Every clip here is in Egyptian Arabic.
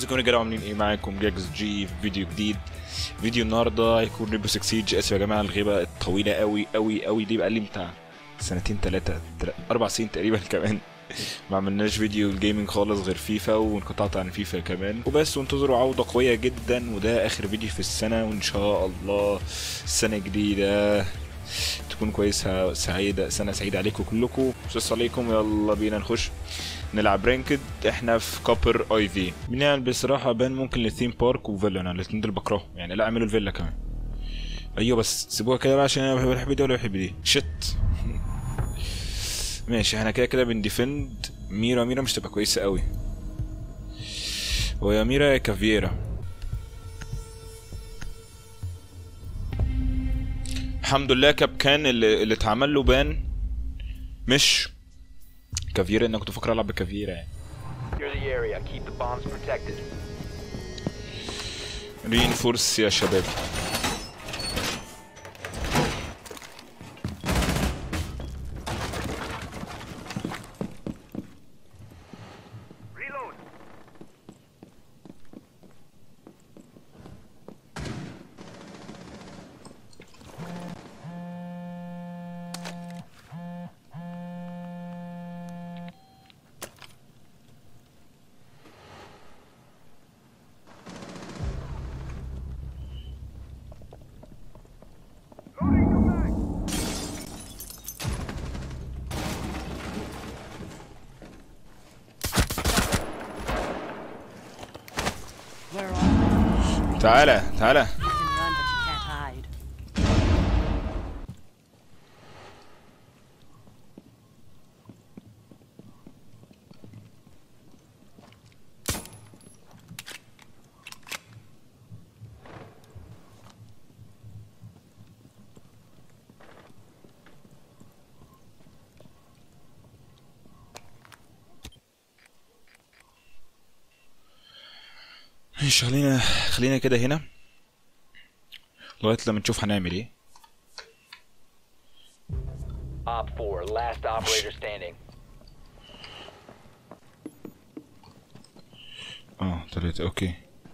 ازيكم يا جماعه عاملين ايه معاكم جاكس جي في فيديو جديد فيديو النهارده هيكون ريبو 6 سيج اسف يا جماعه الغيبه الطويله قوي قوي قوي دي بقى لي بتاع سنتين ثلاثه اربع سنين تقريبا كمان ما عملناش فيديو الجيمنج خالص غير فيفا وانقطعت عن فيفا كمان وبس وانتظروا عوده قويه جدا وده اخر فيديو في السنه وان شاء الله السنه الجديده تكون كويسه سعيده سنه سعيده عليكم كلكم بص عليكم يلا بينا نخش نلعب رانكد احنا في كوبر اي في بنعمل بصراحه بان ممكن للثيم بارك وفيلا انا الاثنين دول بكرههم يعني لا اعملوا الفيلا كمان ايوه بس سيبوها كده بقى عشان انا بحب دي ولا بحب دي شت ماشي احنا كده كده بنديفند ميرا ميرا مش تبقى كويسه قوي هو يا ميرا يا كافييرا الحمد لله كاب كان اللي, اللي اتعمل له بان مش كافييرا انا كنت فاكر العب بكافييرا يعني Secure the area. Keep the bombs protected. رينفورس يا شباب Reload. Where are تعالى تعالى you? You can run, but you can't hide. ماشي خلينا خلينا كده هنا لغايه لما نشوف هنعمل ايه Op 4, last operator standing. اه تلاتة اوكي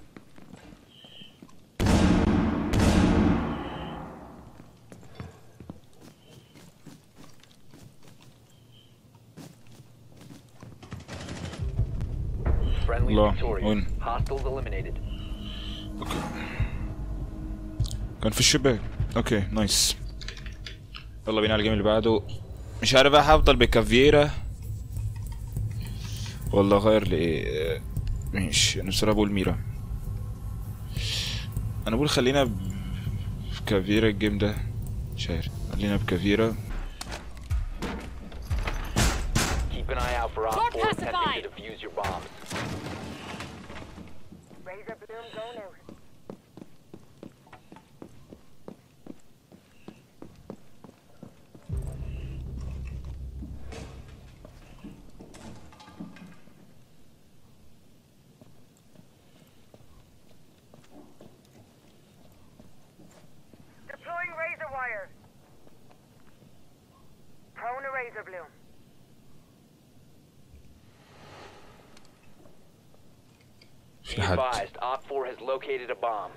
Friendly Allah, victorious. win. Hostiles eliminated. اوكي كان في الشباك اوكي نايس يلا بينا على الجيم اللي بعده مش عارف بقى هفضل بكافيرا ولا اغير لايه آه، ماشي انا بصراحه بقول ميرا انا بقول خلينا ب- بكافيرا الجيم ده مش عارف خلينا بكافيرا Keep an eye out for Op Core 4 attempting pacified. to defuse your bombs. Razor bloom going out. Deploying razor wire. Prone to razor bloom. في Be حد advised, Op 4 has located a bomb.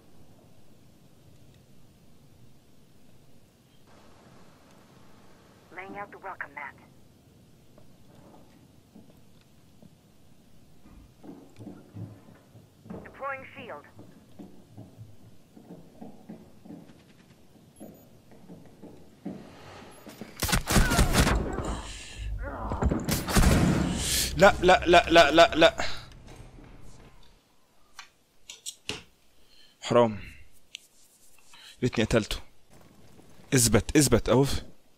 Laying out the welcome mat. Deploying shield. لا لا لا لا لا لا حرام ريتني قتلته اثبت اثبت اوف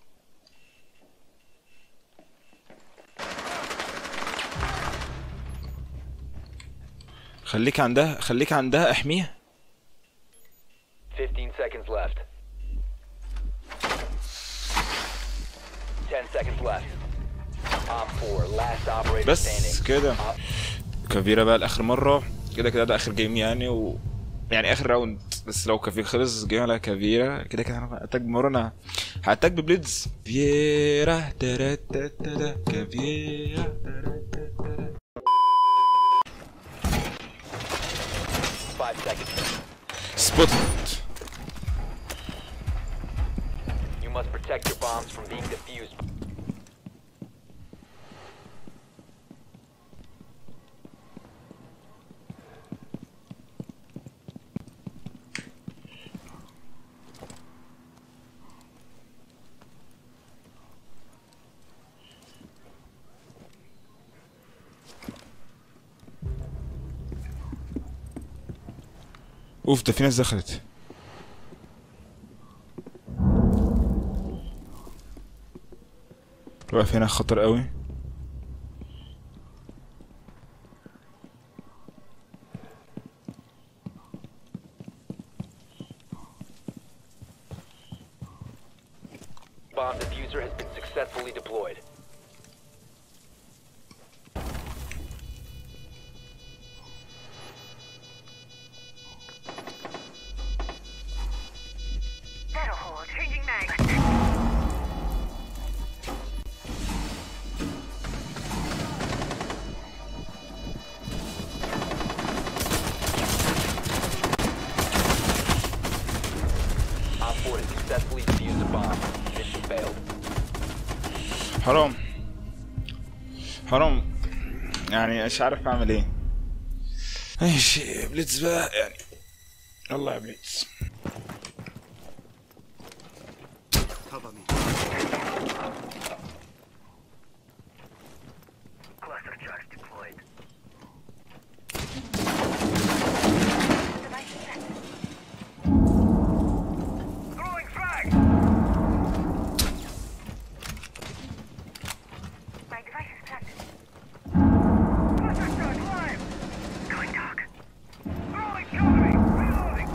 خليك عندها خليك عندها احميها 15 seconds left. 10 seconds left. Op 4, last operator بس standing. كده Op- كافيرا بقى لاخر مره كده كده ده اخر جيم يعني و يعني اخر راوند بس لو كافيرا خلص جيم على كافيرا كده كده انا هتاج مره انا هتاج ببليدز فيرا ترا تا تا تا كافيرا ترا تا تا تا. spotted. You must protect your bombs from being defused. اوف ده في ناس دخلت واقف هنا خطر قوي Bomb diffuser has been successfully deployed. Battle hole. Changing mag. Op 4 has successfully defused a bomb. Mission failed. حرام حرام يعني مش عارف اعمل ايه ماشي بليتز بقى يعني يلا يا بليتز Cluster charge deployed. Device set. Throwing frag. My device is planted. Cluster charge live. Going dark. Throwing cover me. Reloading.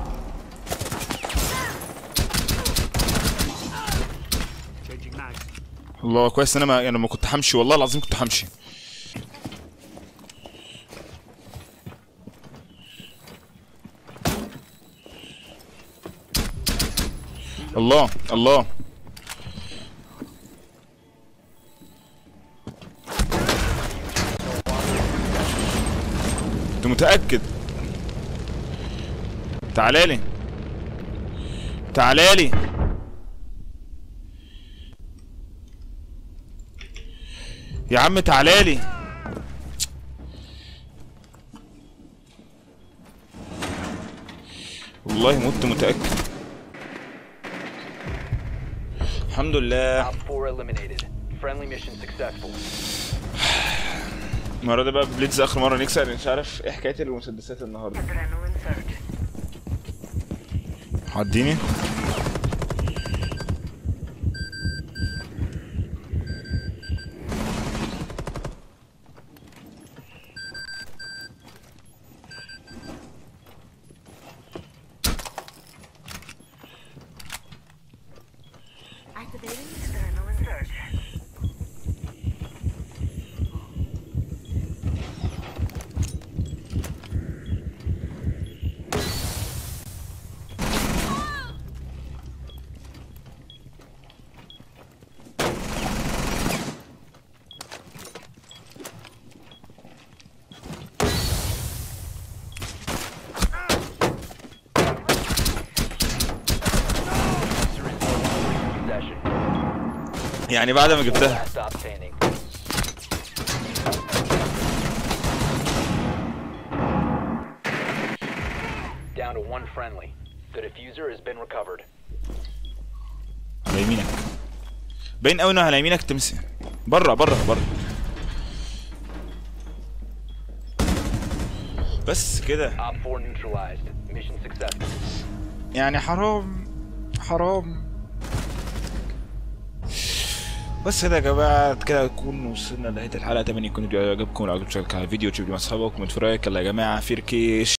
الله كويس ان انا ما يعني لما كنت همشي والله العظيم كنت همشي الله الله انت متأكد تعالالي تعالالي يا عم تعالالي والله مت متأكد الحمد لله Op 4 eliminated. Friendly mission successful. المرة دي بقى بليدز آخر مرة نكسب مش عارف ايه حكاية المسدسات النهاردة Adrenaline surge. عديني Activating adrenaline surge. Possession. يعني بعد ما جبتها Last stop standing. Down to one friendly. The diffuser has been recovered. على يمينك باين قوي انه على يمينك تمسك بره بره بره بس كده Op 4 neutralized. Mission successful. يعني حرام حرام بس كده يا جماعه كده نكون وصلنا لنهايه الحلقه اتمنى يكون الفيديو عجبكم لو عجبكم شارك على الفيديو تشوفوا مع اصحابكم وتفرجوا يلا يا جماعه فيركيش